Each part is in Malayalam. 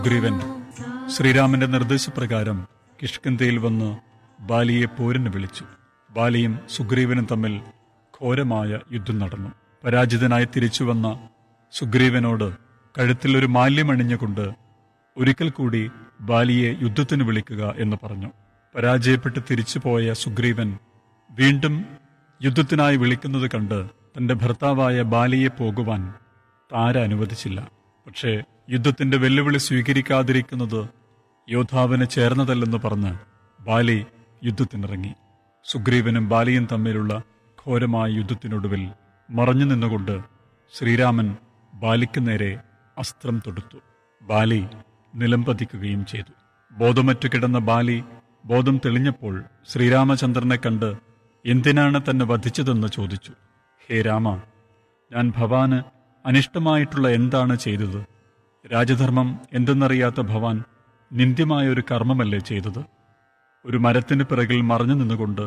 സുഗ്രീവൻ ശ്രീരാമന്റെ നിർദ്ദേശപ്രകാരം കിഷ്കിന്ധയിൽ വന്ന് ബാലിയെ പോരിന് വിളിച്ചു ബാലിയും സുഗ്രീവനും തമ്മിൽ ഘോരമായ യുദ്ധം നടന്നു പരാജിതനായി തിരിച്ചു വന്ന സുഗ്രീവനോട് കഴുത്തിൽ ഒരു മാല്യമണിഞ്ഞുകൊണ്ട് ഒരിക്കൽ കൂടി ബാലിയെ യുദ്ധത്തിന് വിളിക്കുക എന്ന് പറഞ്ഞു പരാജയപ്പെട്ട് തിരിച്ചുപോയ സുഗ്രീവൻ വീണ്ടും യുദ്ധത്തിനായി വിളിക്കുന്നത് കണ്ട് തന്റെ ഭർത്താവായ ബാലിയെ പോകുവാൻ താര അനുവദിച്ചില്ല പക്ഷേ യുദ്ധത്തിന്റെ വെല്ലുവിളി സ്വീകരിക്കാതിരിക്കുന്നത് യോദ്ധാവിന് ചേർന്നതല്ലെന്ന് പറഞ്ഞ് ബാലി യുദ്ധത്തിനിറങ്ങി സുഗ്രീവനും ബാലിയും തമ്മിലുള്ള ഘോരമായ യുദ്ധത്തിനൊടുവിൽ മറഞ്ഞു നിന്നുകൊണ്ട് ശ്രീരാമൻ ബാലിക്ക് നേരെ അസ്ത്രം തൊടുത്തു ബാലി നിലംപതിക്കുകയും ചെയ്തു ബോധമറ്റു കിടന്ന ബാലി ബോധം തെളിഞ്ഞപ്പോൾ ശ്രീരാമചന്ദ്രനെ കണ്ട് എന്തിനാണ് തന്നെ വധിച്ചതെന്ന് ചോദിച്ചു ഹേ രാമ ഞാൻ ഭവാന് അനിഷ്ടമായിട്ടുള്ള എന്താണ് ചെയ്തത് രാജധർമ്മം എന്തെന്നറിയാത്ത ഭവാൻ നിന്ദ്യമായ ഒരു കർമ്മമല്ലേ ചെയ്തത് ഒരു മരത്തിന് പിറകിൽ മറഞ്ഞു നിന്നുകൊണ്ട്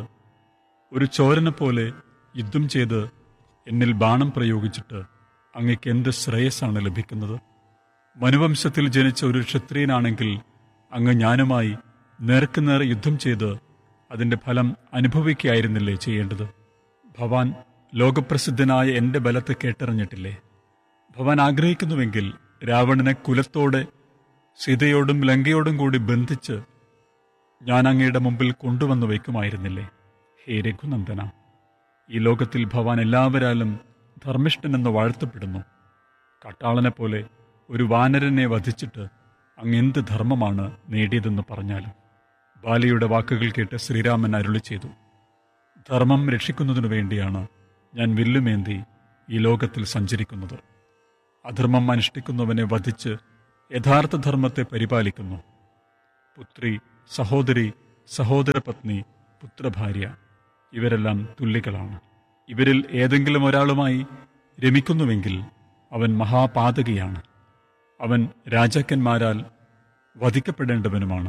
ഒരു ചോരനെ പോലെ യുദ്ധം ചെയ്ത് എന്നിൽ ബാണം പ്രയോഗിച്ചിട്ട് അങ്ങയ്ക്ക് എന്ത് ശ്രേയസ്സാണ് ലഭിക്കുന്നത് മനുവംശത്തിൽ ജനിച്ച ഒരു ക്ഷത്രിയനാണെങ്കിൽ അങ്ങ് ഞാനുമായി നേർക്കുനേർ യുദ്ധം ചെയ്ത് അതിന്റെ ഫലം അനുഭവിക്കുകയായിരുന്നില്ലേ ചെയ്യേണ്ടത് ഭവാൻ ലോകപ്രസിദ്ധനായ എന്റെ ബലത്തെ കേട്ടറിഞ്ഞിട്ടില്ലേ ഭവാൻ ആഗ്രഹിക്കുന്നുവെങ്കിൽ രാവണനെ കുലത്തോടെ സീതയോടും ലങ്കയോടും കൂടി ബന്ധിച്ച് ഞാൻ അങ്ങയുടെ മുമ്പിൽ കൊണ്ടുവന്നു വയ്ക്കുമായിരുന്നില്ലേ ഹേ രഘുനന്ദന ഈ ലോകത്തിൽ ഭവാൻ എല്ലാവരാലും ധർമ്മിഷ്ഠനെന്ന് വാഴ്ത്തപ്പെടുന്നു കാട്ടാളനെ പോലെ ഒരു വാനരനെ വധിച്ചിട്ട് അങ്ങ് എന്ത് ധർമ്മമാണ് നേടിയതെന്ന് പറഞ്ഞാലും ബാലിയുടെ വാക്കുകൾ കേട്ട് ശ്രീരാമൻ അരുളി ചെയ്തു ധർമ്മം രക്ഷിക്കുന്നതിനു വേണ്ടിയാണ് ഞാൻ വില്ലുമേന്തി ഈ ലോകത്തിൽ സഞ്ചരിക്കുന്നത് അധർമ്മം അനുഷ്ഠിക്കുന്നവനെ വധിച്ച് യഥാർത്ഥ ധർമ്മത്തെ പരിപാലിക്കുന്നു പുത്രി സഹോദരി സഹോദരപത്നി പുത്രഭാര്യ ഇവരെല്ലാം തുല്യകളാണ് ഇവരിൽ ഏതെങ്കിലും ഒരാളുമായി രമിക്കുന്നുവെങ്കിൽ അവൻ മഹാപാതകിയാണ് അവൻ രാജാക്കന്മാരാൽ വധിക്കപ്പെടേണ്ടവനുമാണ്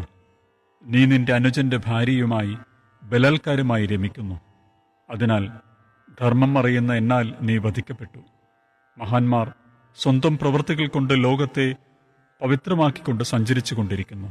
നീ നിന്റെ അനുജന്റെ ഭാര്യയുമായി ബലാത്കാരമായി രമിക്കുന്നു അതിനാൽ ധർമ്മം അറിയുന്ന എന്നാൽ നീ വധിക്കപ്പെട്ടു മഹാന്മാർ സ്വന്തം പ്രവൃത്തികൾ കൊണ്ട് ലോകത്തെ പവിത്രമാക്കിക്കൊണ്ട് സഞ്ചരിച്ചു കൊണ്ടിരിക്കുന്നു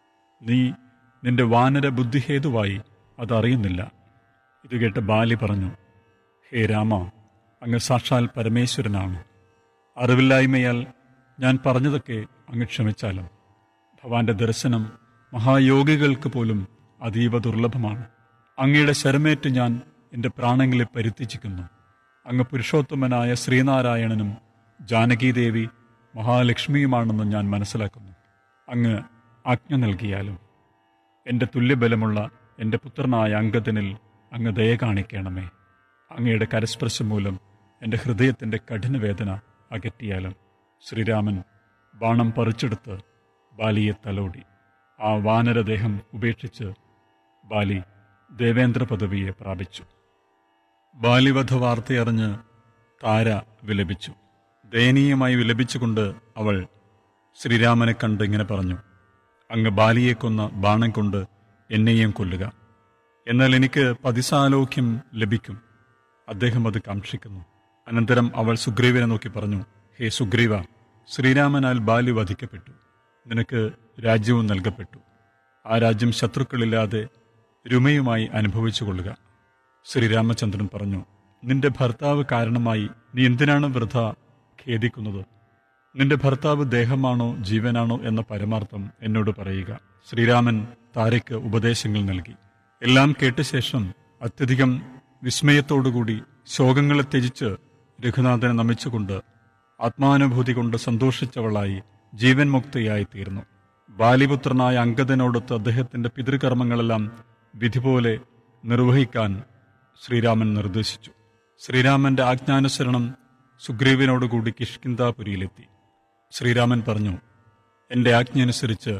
നീ നിന്റെ വാനര ബുദ്ധിഹേതുവായി അതറിയുന്നില്ല ഇത് കേട്ട് ബാലി പറഞ്ഞു ഹേ രാമ അങ്ങ് സാക്ഷാൽ പരമേശ്വരനാണ് അറിവില്ലായ്മയാൽ ഞാൻ പറഞ്ഞതൊക്കെ അങ്ങ് ക്ഷമിച്ചാലും ഭവാന്റെ ദർശനം മഹായോഗികൾക്ക് പോലും അതീവ ദുർലഭമാണ് അങ്ങയുടെ ശരമേറ്റ് ഞാൻ എൻ്റെ പ്രാണങ്ങളെ പരിത്യജിക്കുന്നു അങ്ങ് പുരുഷോത്തമനായ ശ്രീനാരായണനും ജാനകീദേവി മഹാലക്ഷ്മിയുമാണെന്ന് ഞാൻ മനസ്സിലാക്കുന്നു അങ്ങ് ആജ്ഞ നൽകിയാലും എൻ്റെ തുല്യബലമുള്ള എൻ്റെ പുത്രനായ അങ്കദനിൽ അങ്ങ് ദയ കാണിക്കണമേ അങ്ങയുടെ കരസ്പർശം മൂലം എൻ്റെ ഹൃദയത്തിൻ്റെ കഠിനവേദന അകറ്റിയാലും ശ്രീരാമൻ ബാണം പറിച്ചെടുത്ത് ബാലിയെ തലോടി ആ വാനരദേഹം ഉപേക്ഷിച്ച് ബാലി ദേവേന്ദ്ര പദവിയെ പ്രാപിച്ചു ബാലിവധ വാർത്തയറിഞ്ഞ് താര വിലപിച്ചു ദയനീയമായി വിലപിച്ചുകൊണ്ട് അവൾ ശ്രീരാമനെ കണ്ട് ഇങ്ങനെ പറഞ്ഞു അങ്ങ് ബാലിയെ കൊന്ന ബാണം കൊണ്ട് എന്നെയും കൊല്ലുക എന്നാൽ എനിക്ക് പതിസാലോക്യം ലഭിക്കും അദ്ദേഹം അത് കാക്ഷിക്കുന്നു അനന്തരം അവൾ സുഗ്രീവനെ നോക്കി പറഞ്ഞു ഹേ സുഗ്രീവ ശ്രീരാമനാൽ ബാലി വധിക്കപ്പെട്ടു നിനക്ക് രാജ്യവും നൽകപ്പെട്ടു ആ രാജ്യം ശത്രുക്കളില്ലാതെ രുമയുമായി അനുഭവിച്ചു കൊള്ളുക ശ്രീരാമചന്ദ്രൻ പറഞ്ഞു നിന്റെ ഭർത്താവ് കാരണമായി നീ എന്തിനാണ് വൃഥ ഖേദിക്കുന്നത് നിന്റെ ഭർത്താവ് ദേഹമാണോ ജീവനാണോ എന്ന പരമാർത്ഥം എന്നോട് പറയുക ശ്രീരാമൻ താരയ്ക്ക് ഉപദേശങ്ങൾ നൽകി എല്ലാം കേട്ട ശേഷം അത്യധികം വിസ്മയത്തോടുകൂടി ശോകങ്ങളെ ത്യജിച്ച് രഘുനാഥനെ നമിച്ചുകൊണ്ട് ആത്മാനുഭൂതി കൊണ്ട് സന്തോഷിച്ചവളായി ജീവൻ മുക്തയായി തീർന്നു ബാലിപുത്രനായ അങ്കദനോടൊത്ത് അദ്ദേഹത്തിന്റെ പിതൃകർമ്മങ്ങളെല്ലാം വിധി പോലെ നിർവഹിക്കാൻ ശ്രീരാമൻ നിർദ്ദേശിച്ചു ശ്രീരാമന്റെ ആജ്ഞാനുസരണം സുഗ്രീവനോടുകൂടി കിഷ്കിന്താപുരിയിലെത്തി ശ്രീരാമൻ പറഞ്ഞു എന്റെ ആജ്ഞയനുസരിച്ച്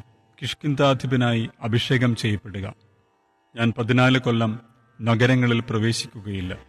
കിഷ്കിന്താധിപനായി അഭിഷേകം ചെയ്യപ്പെടുക ഞാൻ പതിനാല് കൊല്ലം നഗരങ്ങളിൽ പ്രവേശിക്കുകയില്ല